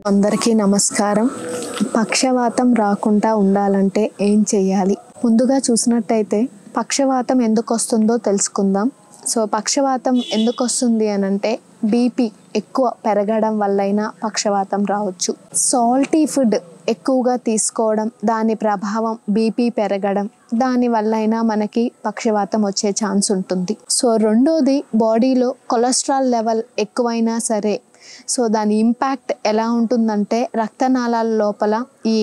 అందరికీ నమస్కారం పక్షవాతం రాకుండా ఉండాలంటే ఏం చేయాలి ముందుగా చూసినట్టయితే పక్షవాతం ఎందుకు వస్తుందో తెలుసుకుందాం సో పక్షవాతం ఎందుకు వస్తుంది అని అంటే బీపీ ఎక్కువ పెరగడం వల్లైనా పక్షవాతం రావచ్చు సాల్టీ ఫుడ్ ఎక్కువగా తీసుకోవడం దాని ప్రభావం బీపీ పెరగడం దాని వల్లైనా మనకి పక్షవాతం వచ్చే ఛాన్స్ ఉంటుంది సో రెండోది బాడీలో కొలెస్ట్రాల్ లెవెల్ ఎక్కువైనా సరే సో దాని ఇంపాక్ట్ ఎలా ఉంటుందంటే రక్తనాళాల లోపల ఈ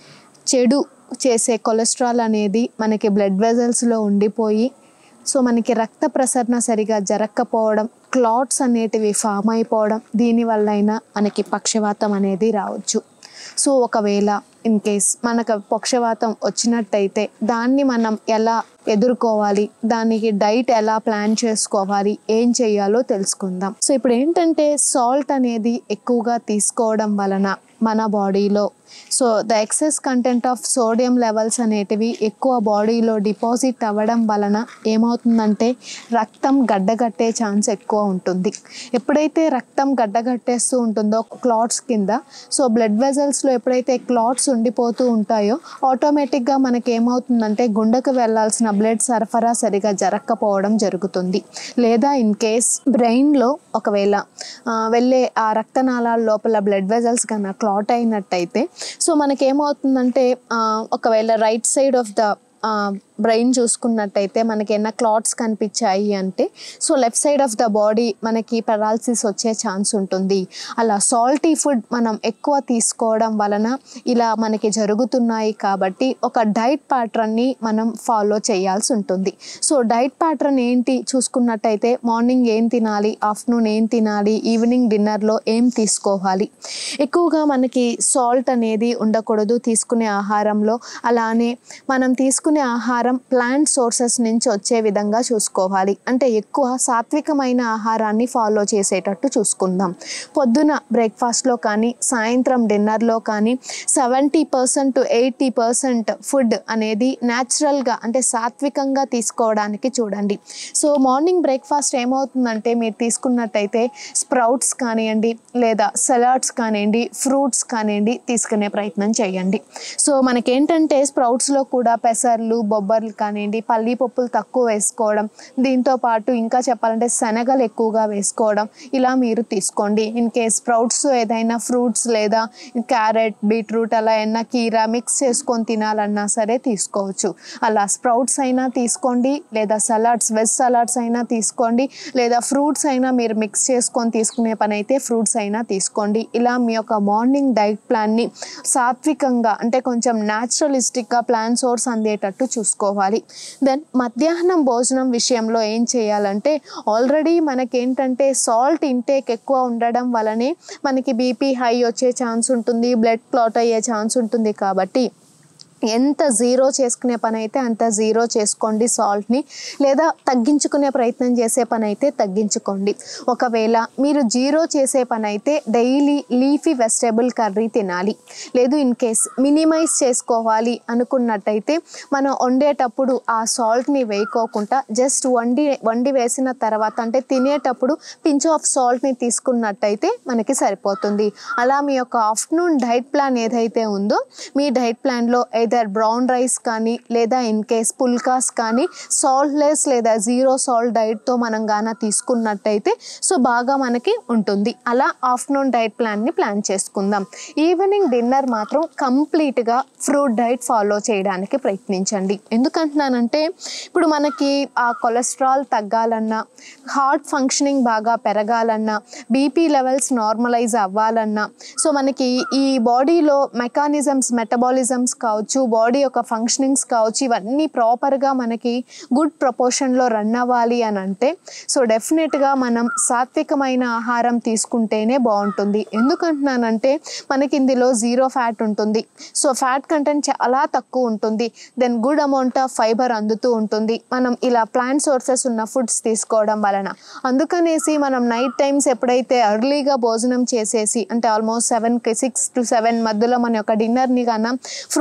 చెడు చేసే కొలెస్ట్రాల్ అనేది మనకి బ్లడ్ వెజల్స్లో ఉండిపోయి సో మనకి రక్త ప్రసరణ సరిగా జరగకపోవడం క్లాట్స్ అనేటివి ఫామ్ అయిపోవడం దీనివల్ల అయినా మనకి పక్షవాతం అనేది రావచ్చు సో ఒకవేళ ఇన్ కేస్ మనకు పక్షవాతం వచ్చినట్టయితే దాన్ని మనం ఎలా ఎదుర్కోవాలి దానికి డైట్ ఎలా ప్లాన్ చేసుకోవాలి ఏం చేయాలో తెలుసుకుందాం సో ఇప్పుడు ఏంటంటే సాల్ట్ అనేది ఎక్కువగా తీసుకోవడం వలన మన బాడీలో so the excess content of sodium levels అనేటివి ఎక్కువ బాడీలో డిపాజిట్ అవ్వడం వలన ఏమవుతుందంటే రక్తం గడ్డగట్టే ఛాన్స్ ఎక్కువ ఉంటుంది ఎప్పుడైతే రక్తం గడ్డగట్టేస్తూ ఉంటుందో క్లాట్స్ కింద సో బ్లడ్ వెజల్స్లో ఎప్పుడైతే క్లాట్స్ ఉండిపోతూ ఉంటాయో ఆటోమేటిక్గా మనకి ఏమవుతుందంటే గుండెకు వెళ్ళాల్సిన బ్లడ్ సరఫరా సరిగా జరగకపోవడం జరుగుతుంది లేదా ఇన్ కేస్ బ్రెయిన్లో ఒకవేళ ఆ, వెళ్ళే ఆ రక్తనాళాల లోపల బ్లడ్ వెజల్స్ కన్నా క్లాట్ అయినట్టయితే సో మనకేమవుతుందంటే ఆ, ఒకవేళ right side of the brain చూసుకున్నట్టయితే మనకి ఏమైనా క్లాట్స్ కనిపించాయి అంటే so left side of the body మనకి పెరాలసిస్ వచ్చే ఛాన్స్ ఉంటుంది అలా సాల్టీ ఫుడ్ మనం ఎక్కువ తీసుకోవడం వలన ఇలా మనకి జరుగుతున్నాయి కాబట్టి ఒక డైట్ ప్యాటర్న్ని మనం ఫాలో చేయాల్సి ఉంటుంది సో డైట్ ప్యాటర్న్ ఏంటి చూసుకున్నట్టయితే మార్నింగ్ ఏం తినాలి ఆఫ్టర్నూన్ ఏం తినాలి ఈవినింగ్ డిన్నర్లో ఏం తీసుకోవాలి ఎక్కువగా మనకి సాల్ట్ అనేది ఉండకూడదు తీసుకునే ఆహారంలో అలానే మనం తీసుకునే ఆహారం ప్లాంట్ సోర్సెస్ నుంచి వచ్చే విధంగా చూసుకోవాలి అంటే ఎక్కువ సాత్వికమైన ఆహారాన్ని ఫాలో చేసేటట్టు చూసుకుందాం పొద్దున బ్రేక్ఫాస్ట్లో కానీ సాయంత్రం డిన్నర్లో కానీ seventy percent to eighty percent food అనేది న్యాచురల్గా అంటే సాత్వికంగా తీసుకోవడానికి చూడండి సో మార్నింగ్ బ్రేక్ఫాస్ట్ ఏమవుతుందంటే మీరు తీసుకున్నట్టయితే స్ప్రౌట్స్ కానివ్వండి లేదా సలాడ్స్ కానివ్వండి ఫ్రూట్స్ కానివ్వండి తీసుకునే ప్రయత్నం చేయండి సో మనకేంటంటే స్ప్రౌట్స్లో కూడా పెసర్లు బొబ్బర్లు కానివ్వండి పల్లి పప్పులు తక్కువ వేసుకోవడం దీంతో పాటు ఇంకా చెప్పాలంటే శనగలు ఎక్కువగా వేసుకోవడం ఇలా మీరు తీసుకోండి ఇన్ కేస్ స్ప్రౌట్స్ ఏదైనా ఫ్రూట్స్ లేదా క్యారెట్ బీట్రూట్ అలా ఏమన్నా కీరా మిక్స్ చేసుకొని తినాలన్నా సరే తీసుకోవచ్చు అలా స్ప్రౌట్స్ అయినా తీసుకోండి లేదా సలాడ్స్ వెజ్ సలాడ్స్ అయినా తీసుకోండి లేదా ఫ్రూట్స్ అయినా మీరు మిక్స్ చేసుకొని తీసుకునే పని అయితే ఫ్రూట్స్ అయినా తీసుకోండి ఇలా మీ యొక్క మార్నింగ్ డైట్ ప్లాన్ని సాత్వికంగా అంటే కొంచెం న్యాచురలిస్టిక్గా ప్లాన్ సోర్స్ అందేటట్టు చూసుకోవాలి దెన్ మధ్యాహ్నం భోజనం విషయంలో ఏం చేయాలంటే ఆల్రెడీ మనకేంటంటే సాల్ట్ ఇంటేక్ ఎక్కువ ఉండడం వలనే మనకి బీపీ హై వచ్చే ఛాన్స్ ఉంటుంది బ్లడ్ క్లాట్ అయ్యే ఛాన్స్ ఉంటుంది కాబట్టి ఎంత జీరో చేసుకునే పని అయితే అంత జీరో చేసుకోండి సాల్ట్ని లేదా తగ్గించుకునే ప్రయత్నం చేసే పని అయితే తగ్గించుకోండి ఒకవేళ మీరు జీరో చేసే పని అయితే డైలీ లీఫీ వెజిటేబుల్ కర్రీ తినాలి లేదు ఇన్ కేస్ మినిమైజ్ చేసుకోవాలి అనుకున్నట్టయితే మనం వండేటప్పుడు ఆ సాల్ట్ని వేయకోకుండా జస్ట్ వండి వండి వేసిన తర్వాత అంటే తినేటప్పుడు పించ్ ఆఫ్ సాల్ట్ని తీసుకున్నట్టయితే మనకి సరిపోతుంది అలా మీ యొక్క ఆఫ్టర్నూన్ డైట్ ప్లాన్ ఏదైతే ఉందో మీ డైట్ ప్లాన్లో ఐదర్ బ్రౌన్ రైస్ కానీ లేదా ఇన్ కేస్ పుల్కాస్ కానీ సాల్ట్లెస్ లేదా జీరో సాల్ట్ డైట్తో మనం గాన తీసుకున్నట్టయితే సో బాగా మనకి ఉంటుంది అలా ఆఫ్టర్నూన్ డైట్ ప్లాన్ని ప్లాన్ చేసుకుందాం ఈవినింగ్ డిన్నర్ మాత్రం కంప్లీట్గా ఫ్రూట్ డైట్ ఫాలో చేయడానికి ప్రయత్నించండి ఎందుకంటున్నానంటే ఇప్పుడు మనకి ఆ కొలెస్ట్రాల్ తగ్గాలన్నా హార్ట్ ఫంక్షనింగ్ బాగా పెరగాలన్నా బీపీ లెవెల్స్ నార్మలైజ్ అవ్వాలన్నా సో మనకి ఈ బాడీలో మెకానిజమ్స్ మెటబాలిజమ్స్ కావచ్చు బాడీ యొక్క ఫంక్షనింగ్స్ కావచ్చు ఇవన్నీ ప్రాపర్గా మనకి గుడ్ ప్రపోర్షన్లో రన్ అవ్వాలి అని అంటే సో డెఫినెట్గా మనం సాత్వికమైన ఆహారం తీసుకుంటేనే బాగుంటుంది ఎందుకంటున్నానంటే మనకి ఇందులో జీరో ఫ్యాట్ ఉంటుంది సో ఫ్యాట్ కంటెంట్ చాలా తక్కువ ఉంటుంది then good amount of fibre అందుతూ ఉంటుంది మనం ఇలా ప్లాంట్ సోర్సెస్ ఉన్న ఫుడ్స్ తీసుకోవడం వలన అందుకనేసి మనం నైట్ టైమ్స్ ఎప్పుడైతే ఎర్లీగా భోజనం చేసేసి అంటే ఆల్మోస్ట్ సెవెన్కి సిక్స్ టు సెవెన్ మధ్యలో మన యొక్క డిన్నర్ని కన్నా ఫ్రూట్స్ని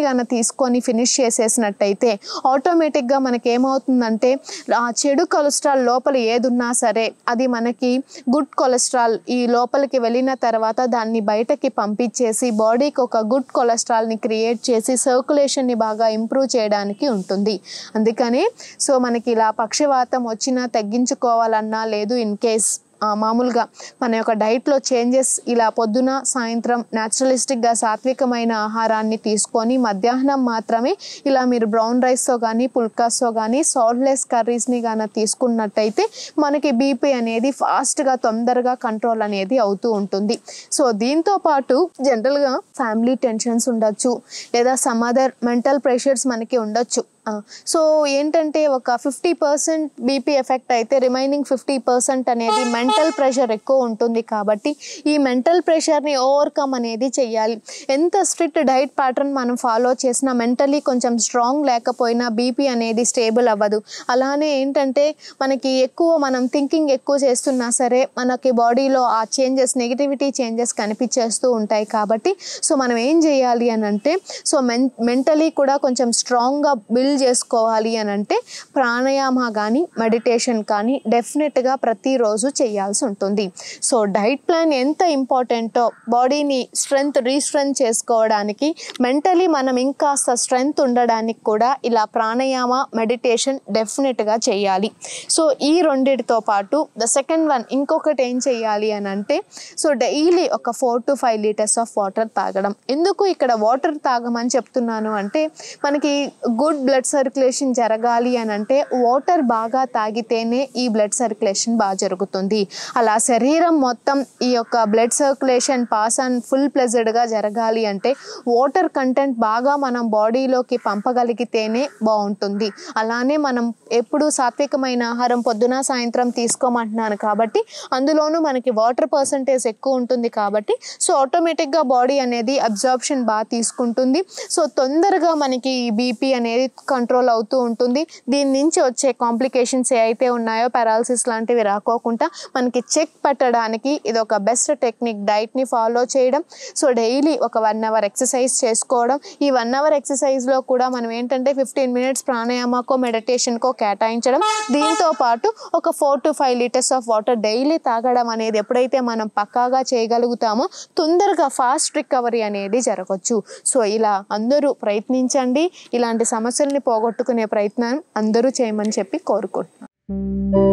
గాన తీసుకొని ఫినిష్ చేసేసినట్టయితే ఆటోమేటిక్గా మనకి ఏమవుతుందంటే ఆ చెడు కొలెస్ట్రాల్ లోపల ఏదున్నా సరే అది మనకి గుడ్ కొలెస్ట్రాల్ ఈ లోపలికి వెళ్ళిన తర్వాత దాన్ని బయటకి పంపించేసి బాడీకి ఒక గుడ్ కొలెస్ట్రాల్ని క్రియేట్ చేసి సర్క్యులేషన్ని బాగా ఇంప్రూవ్ చేయడానికి ఉంటుంది అందుకని సో మనకి ఇలా పక్షవాతం వచ్చినా తగ్గించుకోవాలన్నా లేదు ఇన్ కేస్ ఆ, మామూలుగా మన యొక్క డైట్లో చేంజెస్ ఇలా పొద్దున సాయంత్రం న్యాచురలిస్టిక్గా సాత్వికమైన ఆహారాన్ని తీసుకొని మధ్యాహ్నం మాత్రమే ఇలా మీరు బ్రౌన్ రైస్తో కానీ పుల్కాస్తో కానీ సాల్ట్లెస్ కర్రీస్ని కానీ తీసుకున్నట్టయితే మనకి బీపీ అనేది ఫాస్ట్గా తొందరగా కంట్రోల్ అనేది అవుతూ ఉంటుంది సో దీంతో పాటు జనరల్గా ఫ్యామిలీ టెన్షన్స్ ఉండొచ్చు లేదా సమ్ అదర్ మెంటల్ ప్రెషర్స్ మనకి ఉండొచ్చు ఆ, సో ఏంటంటే ఒక ఫిఫ్టీ పర్సెంట్ బీపీ ఎఫెక్ట్ అయితే రిమైనింగ్ ఫిఫ్టీ పర్సెంట్ అనేది మెంటల్ ప్రెషర్ ఎక్కువ ఉంటుంది కాబట్టి ఈ మెంటల్ ప్రెషర్ని ఓవర్కమ్ అనేది చెయ్యాలి ఎంత స్ట్రిక్ట్ డైట్ ప్యాటర్న్ మనం ఫాలో చేసినా మెంటలీ కొంచెం స్ట్రాంగ్ లేకపోయినా బీపీ అనేది స్టేబుల్ అవ్వదు అలానే ఏంటంటే మనకి ఎక్కువ మనం థింకింగ్ ఎక్కువ చేస్తున్నా సరే మనకి బాడీలో ఆ చేంజెస్ నెగిటివిటీ చేంజెస్ కనిపించేస్తూ ఉంటాయి కాబట్టి సో మనం ఏం చేయాలి అని అంటే సో మెన్ మెంటలీ కూడా కొంచెం స్ట్రాంగ్గా బిల్డ్ చేసుకోవాలి అని అంటే ప్రాణాయామ కానీ మెడిటేషన్ కానీ డెఫినెట్గా ప్రతిరోజు చేయాల్సి ఉంటుంది సో డైట్ ప్లాన్ ఎంత ఇంపార్టెంటో బాడీని స్ట్రెంగ్త్ రీస్ట్రెంత్ చేసుకోవడానికి మెంటలీ మనం ఇంకాస్త స్ట్రెంగ్త్ ఉండడానికి కూడా ఇలా ప్రాణాయామ మెడిటేషన్ డెఫినెట్గా చేయాలి సో ఈ రెండిటితో పాటు ద సెకండ్ వన్ ఇంకొకటి ఏం చేయాలి అని అంటే సో డైలీ ఒక four to five litres of water తాగడం ఎందుకు ఇక్కడ వాటర్ తాగమని చెప్తున్నాను అంటే మనకి గుడ్ బ్లడ్ సర్క్యులేషన్ జరగాలి అని అంటే వాటర్ బాగా తాగితేనే ఈ బ్లడ్ సర్క్యులేషన్ బాగా జరుగుతుంది అలా శరీరం మొత్తం ఈ యొక్క blood circulation pass and full ప్లెజర్డ్గా జరగాలి అంటే వాటర్ కంటెంట్ బాగా మనం బాడీలోకి పంపగలిగితేనే బాగుంటుంది అలానే మనం ఎప్పుడు సాత్వికమైన ఆహారం పొద్దున సాయంత్రం తీసుకోమంటున్నాను కాబట్టి అందులోనూ మనకి వాటర్ పర్సంటేజ్ ఎక్కువ ఉంటుంది కాబట్టి సో ఆటోమేటిక్గా బాడీ అనేది అబ్జార్ప్షన్ బాగా తీసుకుంటుంది సో తొందరగా మనకి ఈ బీపీ అనేది కంట్రోల్ అవుతూ ఉంటుంది దీని నుంచి వచ్చే కాంప్లికేషన్స్ ఏ అయితే ఉన్నాయో పారాలసిస్ లాంటివి రాకోకుండా మనకి చెక్ పెట్టడానికి ఇది ఒక బెస్ట్ టెక్నిక్ డైట్ని ఫాలో చేయడం సో డైలీ ఒక వన్ అవర్ ఎక్సర్సైజ్ చేసుకోవడం ఈ వన్ అవర్ ఎక్సర్సైజ్లో కూడా మనం ఏంటంటే ఫిఫ్టీన్ మినిట్స్ ప్రాణాయామకో మెడిటేషన్కో కేటాయించడం దీంతో పాటు ఒక four to five litres of water daily తాగడం అనేది ఎప్పుడైతే మనం పక్కాగా చేయగలుగుతామో తొందరగా ఫాస్ట్ రికవరీ అనేది జరగచ్చు సో ఇలా అందరూ ప్రయత్నించండి ఇలాంటి సమస్యల్ని పోగొట్టుకునే ప్రయత్నం అందరూ చేయమని చెప్పి కోరుకుంటున్నాను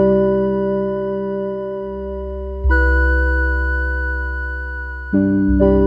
thank you